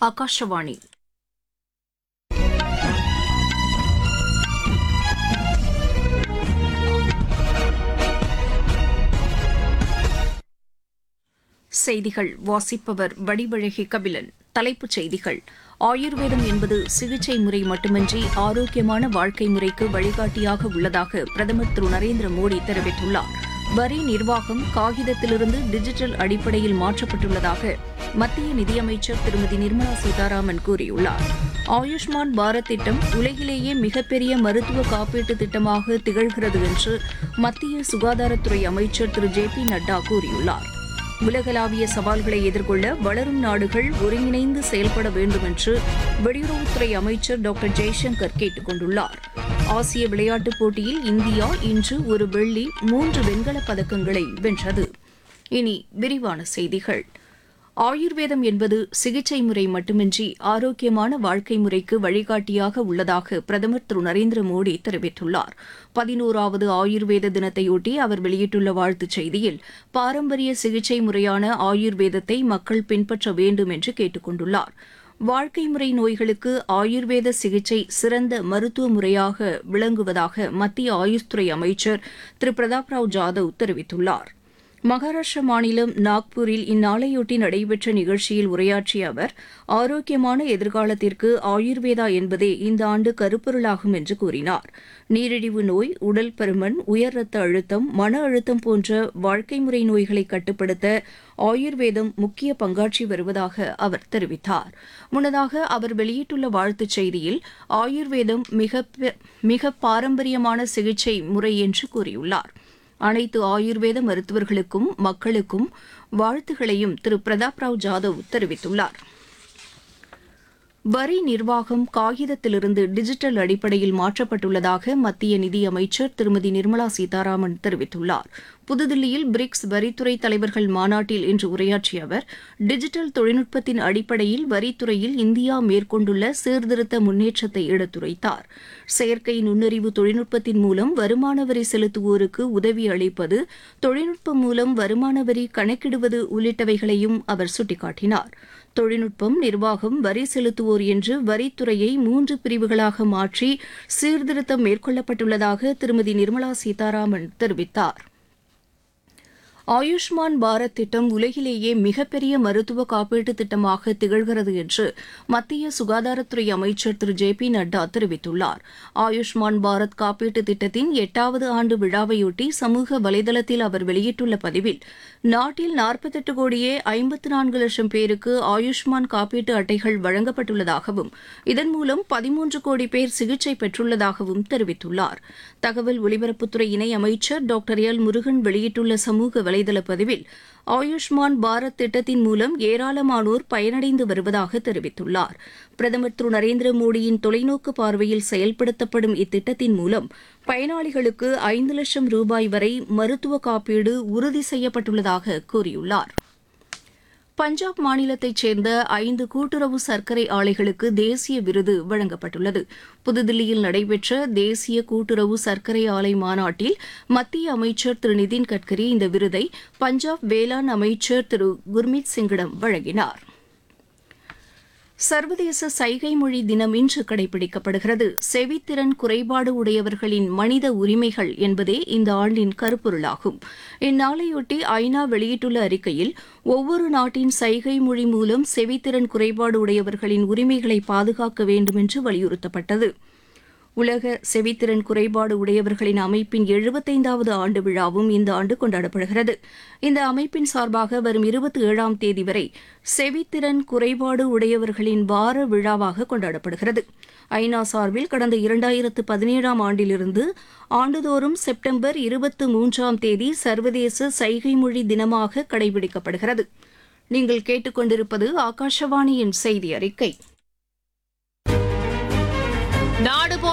ஆகாஷவாணி செய்திகள் வாசிப்பவர் வடிவழகி கபிலன் தலைப்புச் செய்திகள் ஆயுர்வேதம் என்பது சிகிச்சை முறை மட்டுமின்றி ஆரோக்கியமான வாழ்க்கை முறைக்கு வழிகாட்டியாக உள்ளதாக பிரதமர் திரு நரேந்திர மோடி தெரிவித்துள்ளார் வரி நிர்வாகம் காகிதத்திலிருந்து டிஜிட்டல் அடிப்படையில் மாற்றப்பட்டுள்ளதாக மத்திய நிதியமைச்சர் திருமதி நிர்மலா சீதாராமன் கூறியுள்ளார் ஆயுஷ்மான் பாரத் திட்டம் உலகிலேயே மிகப்பெரிய மருத்துவ காப்பீட்டு திட்டமாக திகழ்கிறது என்று மத்திய சுகாதாரத்துறை அமைச்சர் திரு ஜே பி நட்டா கூறியுள்ளார் உலகளாவிய சவால்களை எதிர்கொள்ள வளரும் நாடுகள் ஒருங்கிணைந்து செயல்பட வேண்டும் என்று வெளியுறவுத்துறை அமைச்சர் டாக்டர் ஜெய்சங்கர் கேட்டுக் கொண்டுள்ளார் ஆசிய விளையாட்டுப் போட்டியில் இந்தியா இன்று ஒரு வெள்ளி மூன்று வெண்கலப் பதக்கங்களை வென்றது இனி விரிவான செய்திகள் ஆயுர்வேதம் என்பது சிகிச்சை முறை மட்டுமின்றி ஆரோக்கியமான வாழ்க்கை முறைக்கு வழிகாட்டியாக உள்ளதாக பிரதமர் திரு நரேந்திர மோடி தெரிவித்துள்ளார் பதினோராவது ஆயுர்வேத தினத்தையொட்டி அவர் வெளியிட்டுள்ள வாழ்த்துச் செய்தியில் பாரம்பரிய சிகிச்சை முறையான ஆயுர்வேதத்தை மக்கள் பின்பற்ற வேண்டும் என்று கேட்டுக் கொண்டுள்ளார் வாழ்க்கை முறை நோய்களுக்கு ஆயுர்வேத சிகிச்சை சிறந்த மருத்துவ முறையாக விளங்குவதாக மத்திய ஆயுஷ் துறை அமைச்சர் திரு பிரதாப் ராவ் ஜாதவ் தெரிவித்துள்ளார் மகாராஷ்டிர மாநிலம் நாக்பூரில் இந்நாளையொட்டி நடைபெற்ற நிகழ்ச்சியில் உரையாற்றிய அவர் ஆரோக்கியமான எதிர்காலத்திற்கு ஆயுர்வேதா என்பதே இந்த ஆண்டு கருப்பொருளாகும் என்று கூறினார் நீரிழிவு நோய் உடல் பருமன் உயர் ரத்த அழுத்தம் மன அழுத்தம் போன்ற வாழ்க்கை முறை நோய்களை கட்டுப்படுத்த ஆயுர்வேதம் முக்கிய பங்காற்றி வருவதாக அவர் தெரிவித்தார் முன்னதாக அவர் வெளியிட்டுள்ள வாழ்த்துச் செய்தியில் ஆயுர்வேதம் மிக மிக பாரம்பரியமான சிகிச்சை முறை என்று கூறியுள்ளார் அனைத்து ஆயுர்வேத மருத்துவர்களுக்கும் மக்களுக்கும் வாழ்த்துகளையும் திரு பிரதாப் ராவ் ஜாதவ் தெரிவித்துள்ளார் வரி நிர்வாகம் காகிதத்திலிருந்து டிஜிட்டல் அடிப்படையில் மாற்றப்பட்டுள்ளதாக மத்திய நிதியமைச்சர் திருமதி நிர்மலா சீதாராமன் தெரிவித்துள்ளார் புதுதில்லியில் பிரிக்ஸ் வரித்துறை தலைவர்கள் மாநாட்டில் இன்று உரையாற்றிய அவர் டிஜிட்டல் தொழில்நுட்பத்தின் அடிப்படையில் வரித்துறையில் இந்தியா மேற்கொண்டுள்ள சீர்திருத்த முன்னேற்றத்தை எடுத்துரைத்தார் செயற்கை நுண்ணறிவு தொழில்நுட்பத்தின் மூலம் வருமான வரி செலுத்துவோருக்கு உதவி அளிப்பது தொழில்நுட்பம் மூலம் வருமான வரி கணக்கிடுவது உள்ளிட்டவைகளையும் அவர் சுட்டிக்காட்டினார் தொழில்நுட்பம் நிர்வாகம் வரி செலுத்துவோர் என்று வரித்துறையை மூன்று பிரிவுகளாக மாற்றி சீர்திருத்தம் மேற்கொள்ளப்பட்டுள்ளதாக திருமதி நிர்மலா சீதாராமன் தெரிவித்தார் ஆயுஷ்மான் பாரத் திட்டம் உலகிலேயே மிகப்பெரிய மருத்துவ காப்பீட்டு திட்டமாக திகழ்கிறது என்று மத்திய சுகாதாரத்துறை அமைச்சர் திரு ஜே பி நட்டா தெரிவித்துள்ளார் ஆயுஷ்மான் பாரத் காப்பீட்டு திட்டத்தின் எட்டாவது ஆண்டு விழாவையொட்டி சமூக வலைதளத்தில் அவர் வெளியிட்டுள்ள பதிவில் நாட்டில் நாற்பத்தெட்டு கோடியே ஐம்பத்து நான்கு லட்சம் பேருக்கு ஆயுஷ்மான் காப்பீட்டு அட்டைகள் வழங்கப்பட்டுள்ளதாகவும் இதன் மூலம் பதிமூன்று கோடி பேர் சிகிச்சை பெற்றுள்ளதாகவும் தெரிவித்துள்ளார் தகவல் ஒலிபரப்புத்துறை இணை அமைச்சர் டாக்டர் எல் முருகன் வெளியிட்டுள்ள சமூக வலைதள பதிவில் ஆயுஷ்மான் பாரத் திட்டத்தின் மூலம் ஏராளமானோர் பயனடைந்து வருவதாக தெரிவித்துள்ளார் பிரதமர் திரு நரேந்திர மோடியின் தொலைநோக்கு பார்வையில் செயல்படுத்தப்படும் இத்திட்டத்தின் மூலம் பயனாளிகளுக்கு ஐந்து லட்சம் ரூபாய் வரை மருத்துவ காப்பீடு உறுதி செய்யப்பட்டுள்ளதாக கூறியுள்ளார் பஞ்சாப் மாநிலத்தைச் சேர்ந்த ஐந்து கூட்டுறவு சர்க்கரை ஆலைகளுக்கு தேசிய விருது வழங்கப்பட்டுள்ளது புதுதில்லியில் நடைபெற்ற தேசிய கூட்டுறவு சர்க்கரை ஆலை மாநாட்டில் மத்திய அமைச்சர் திரு நிதின் கட்கரி இந்த விருதை பஞ்சாப் வேளாண் அமைச்சர் திரு குர்மீத் சிங்கிடம் வழங்கினார் சர்வதேச சைகை மொழி தினம் இன்று கடைபிடிக்கப்படுகிறது செவித்திறன் குறைபாடு உடையவர்களின் மனித உரிமைகள் என்பதே இந்த ஆண்டின் கருப்பொருளாகும் இந்நாளையொட்டி ஐநா வெளியிட்டுள்ள அறிக்கையில் ஒவ்வொரு நாட்டின் சைகை மொழி மூலம் செவித்திறன் குறைபாடு உடையவர்களின் உரிமைகளை பாதுகாக்க வேண்டும் என்று வலியுறுத்தப்பட்டது உலக செவித்திறன் குறைபாடு உடையவர்களின் அமைப்பின் எழுபத்தைந்தாவது ஆண்டு விழாவும் இந்த ஆண்டு கொண்டாடப்படுகிறது இந்த அமைப்பின் சார்பாக வரும் இருபத்தி ஏழாம் தேதி வரை செவித்திறன் குறைபாடு உடையவர்களின் வார விழாவாக கொண்டாடப்படுகிறது ஐநா சார்பில் கடந்த இரண்டாயிரத்து பதினேழாம் ஆண்டிலிருந்து ஆண்டுதோறும் செப்டம்பர் இருபத்தி மூன்றாம் தேதி சர்வதேச சைகை மொழி தினமாக கடைபிடிக்கப்படுகிறது நீங்கள் கேட்டுக்கொண்டிருப்பது ஆகாஷவாணியின் செய்தி அறிக்கை நாடு